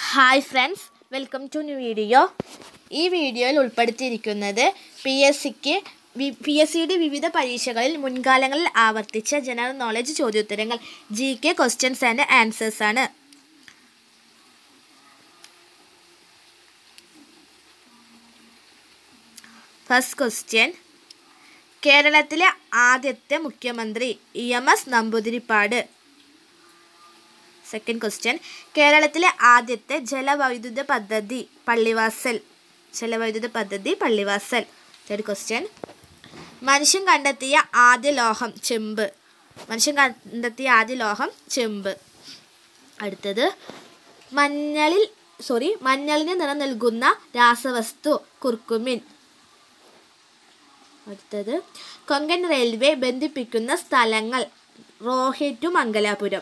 hi friends welcome to new video ഈ വീഡിയോയിൽ ഉൾപ്പെടുത്തിയിരിക്കുന്നത് പി എസ് സിക്ക് പി എസ് സിയുടെ വിവിധ പരീക്ഷകളിൽ മുൻകാലങ്ങളിൽ ആവർത്തിച്ച ജനറൽ നോളജ് ചോദ്യോത്തരങ്ങൾ G K questions and answers ആണ് ഫസ്റ്റ് ക്വസ്റ്റ്യൻ കേരളത്തിലെ ആദ്യത്തെ മുഖ്യമന്ത്രി E M S Namboodiripad second question കേരളത്തിലെ ആദ്യത്തെ ജലവൈദ്യുത പദ്ധതി പള്ളിവാസൽ ജലവൈദ്യുത പദ്ധതി പള്ളിവാസൽ തേർഡ് ക്വസ്റ്റ്യൻ മനുഷ്യൻ കണ്ടെത്തിയ ആദ്യ ലോഹം ചെമ്പ് മനുഷ്യൻ കണ്ടെത്തിയ ആദ്യ ലോഹം ചെമ്പ് അടുത്തത് മഞ്ഞളിൽ സോറി മഞ്ഞളിന് നിറം നൽകുന്ന രാസവസ്തു കുർക്കുമിൻ അടുത്തത് കൊങ്കൺ റെയിൽവേ ബന്ധിപ്പിക്കുന്ന സ്ഥലങ്ങൾ റോഹെ ടു മംഗലാപുരം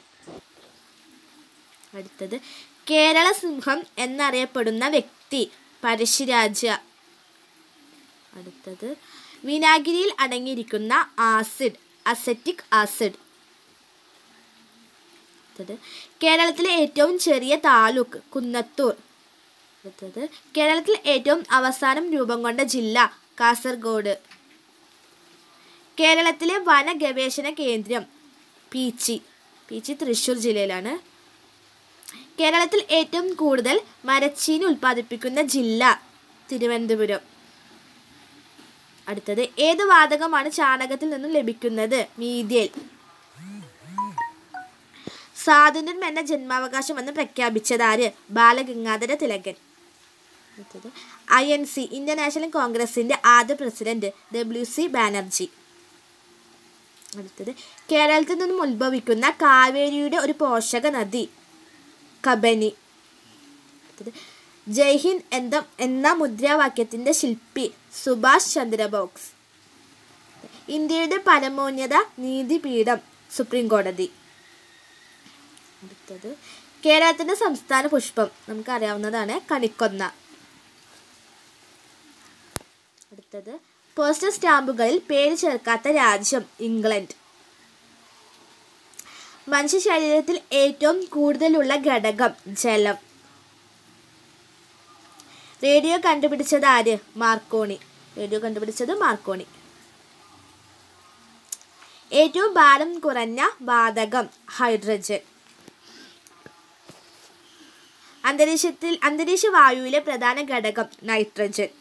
അടുത്തത് കേരള സിംഹം എന്നറിയപ്പെടുന്ന വ്യക്തി പരശുരാജ അടുത്തത് വിനാഗിരിയിൽ അടങ്ങിയിരിക്കുന്ന ആസിഡ് അസറ്റിക് ആസിഡ് അടുത്തത് കേരളത്തിലെ ഏറ്റവും ചെറിയ താലൂക്ക് കുന്നത്തൂർ അടുത്തത് കേരളത്തിൽ ഏറ്റവും അവസാനം രൂപം കൊണ്ട ജില്ല കാസർഗോഡ് കേരളത്തിലെ വന ഗവേഷണ കേന്ദ്രം പീച്ചി പീച്ചി തൃശ്ശൂർ ജില്ലയിലാണ് കേരളത്തിൽ ഏറ്റവും കൂടുതൽ മരച്ചീനി ഉൽപ്പാദിപ്പിക്കുന്ന ജില്ല തിരുവനന്തപുരം അടുത്തത് ഏത് വാതകമാണ് ചാണകത്തിൽ നിന്നും ലഭിക്കുന്നത് മീഥേൽ സ്വാതന്ത്ര്യം എന്ന ജന്മാവകാശം എന്ന് പ്രഖ്യാപിച്ചത് ആര് ബാലഗംഗാധര തിലകൻ അടുത്തത് I N C Indian national കോൺഗ്രസിന്റെ ആദ്യ പ്രസിഡന്റ് ഡബ്ല്യു സി ബാനർജി അടുത്തത് കേരളത്തിൽ നിന്നും ഉത്ഭവിക്കുന്ന കാവേരിയുടെ ഒരു പോഷക നദി കബനി അടുത്തത് ജയ് ഹിന്ദ് എന്ന എന്ന മുദ്രാവാക്യത്തിന്റെ ശില്പി സുഭാഷ് ചന്ദ്രബോസ് ഇന്ത്യയുടെ പരമോന്നത നീതിപീഠം സുപ്രീം കോടതി അടുത്തത് കേരളത്തിന്റെ സംസ്ഥാന പുഷ്പം നമുക്കറിയാവുന്നതാണ് കണിക്കൊന്ന അടുത്തത് പോസ്റ്റൽ സ്റ്റാമ്പുകളിൽ പേര് ചേർക്കാത്ത രാജ്യം ഇംഗ്ലണ്ട് മനുഷ്യ ശരീരത്തിൽ ഏറ്റവും കൂടുതലുള്ള ഘടകം ജലം റേഡിയോ കണ്ടുപിടിച്ചത് ആര് മാർക്കോണി റേഡിയോ കണ്ടുപിടിച്ചത് മാർക്കോണി ഏറ്റവും ഭാരം കുറഞ്ഞ വാതകം ഹൈഡ്രജൻ അന്തരീക്ഷത്തിൽ അന്തരീക്ഷ വായുവിലെ പ്രധാന ഘടകം നൈട്രജൻ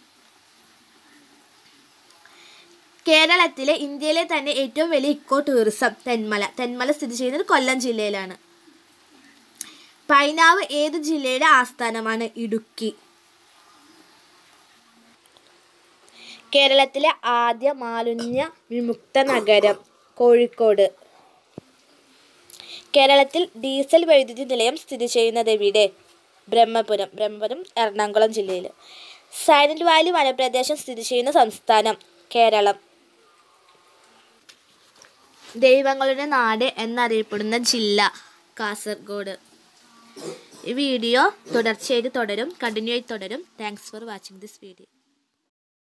കേരളത്തിലെ ഇന്ത്യയിലെ തന്നെ ഏറ്റവും വലിയ ഇക്കോ ടൂറിസം തെന്മല തെന്മല സ്ഥിതി ചെയ്യുന്നത് കൊല്ലം ജില്ലയിലാണ് പൈനാവ് ഏത് ജില്ലയുടെ ആസ്ഥാനമാണ് ഇടുക്കി കേരളത്തിലെ ആദ്യ മാലിന്യ വിമുക്ത നഗരം കോഴിക്കോട് കേരളത്തിൽ ഡീസൽ വൈദ്യുതി നിലയം സ്ഥിതി ചെയ്യുന്നത് എവിടെ ബ്രഹ്മപുരം ബ്രഹ്മപുരം എറണാകുളം ജില്ലയിൽ സൈലന്റ് വാലി വനപ്രദേശം സ്ഥിതി ചെയ്യുന്ന സംസ്ഥാനം കേരളം ദൈവങ്ങളുടെ നാട് എന്നറിയപ്പെടുന്ന ജില്ല കാസർഗോഡ് ഈ വീഡിയോ തുടർച്ചയായിട്ട് തുടരും കണ്ടിന്യൂ ആയി തുടരും thanks for watching this video